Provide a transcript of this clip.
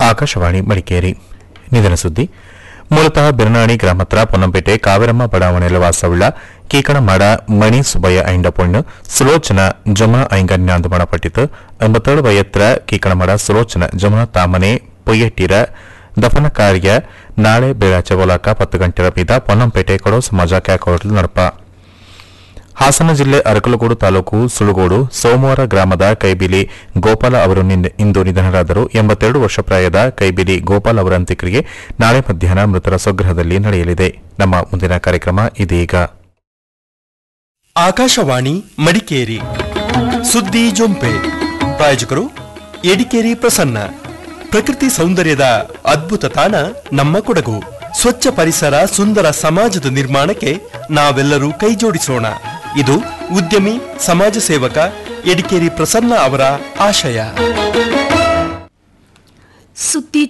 ಆಕಾಶವಾಣಿ ಮಡಿಕೇರಿ ನಿಧನ ಸುದ್ದಿ ಮೂಲತಃ ಬಿರ್ನಾಣಿ ಗ್ರಾಮ ಹತ್ರ ಪೊನ್ನಂಪೇಟೆ ಕಾವೇರಮ್ಮ ಬಡಾವಣೆಯಲ್ಲಿ ವಾಸವುಳ್ಳ ಕೀಕಣಮಾಡ ಮಣಿ ಸುಬ್ಬಯ್ಯ ಐಂಡ ಪೊಣ್ಣು ಸುಲೋಚನ ಜಮುನ ಐಂಗನ್ಯಾಂದು ಮಣಪಟ್ಟಿತು ಎಂಬತ್ತೇಳು ವಯತ್ರ ಕೀಕಣಮಾಡ ಸುಲೋಚನ ಜಮುನ ತಾಮನೆ ಪೊಯ್ಯಟ್ಟಿರ ದಫನ ಕಾರ್ಯ ನಾಳೆ ಬೆಳಾಚೆ ಒಲಕ ಪತ್ತು ಗಂಟೆರ ಬೀದ ಪೊನ್ನಂಪೇಟೆ ಕೊಡೋ ಸಮಾಜ ಕ್ಯಾಕೋರ್ಟ್ಲು ನಡಪ ಹಾಸನ ಜಿಲ್ಲೆ ಅರಕಲಗೂಡು ತಾಲೂಕು ಸುಳುಗೋಡು ಸೋಮವಾರ ಗ್ರಾಮದ ಕೈಬಿಲಿ ಗೋಪಾಲ ಅವರು ನಿನ್ನೆ- ಇಂದು ನಿಧನರಾದರು ಎಂಬತ್ತೆರಡು ವರ್ಷ ಪ್ರಾಯದ ಕೈಬಿಲಿ ಗೋಪಾಲ್ ಅವರ ಅಂತ್ಯಕ್ರಿಯೆ ನಾಳೆ ಮಧ್ಯಾಹ್ನ ಮೃತರ ಸ್ವಗೃಹದಲ್ಲಿ ನಡೆಯಲಿದೆ ನಮ್ಮ ಮುಂದಿನ ಕಾರ್ಯಕ್ರಮ ಇದೀಗ ಆಕಾಶವಾಣಿ ಮಡಿಕೇರಿ ಸುದ್ದಿ ಜೊಂಪೆ ಪ್ರಾಯೋಜಕರು ಎಡಿಕೇರಿ ಪ್ರಸನ್ನ ಪ್ರಕೃತಿ ಸೌಂದರ್ಯದ ಅದ್ಭುತ ತಾಣ ನಮ್ಮ ಕೊಡಗು ಸ್ವಚ್ಛ ಪರಿಸರ ಸುಂದರ ಸಮಾಜದ ನಿರ್ಮಾಣಕ್ಕೆ ನಾವೆಲ್ಲರೂ ಕೈಜೋಡಿಸೋಣ ಇದು ಉದ್ಯಮಿ ಸಮಾಜ ಸೇವಕ ಎಡಿಕೇರಿ ಪ್ರಸನ್ನ ಅವರ ಆಶಯ ಸುದ್ದಿ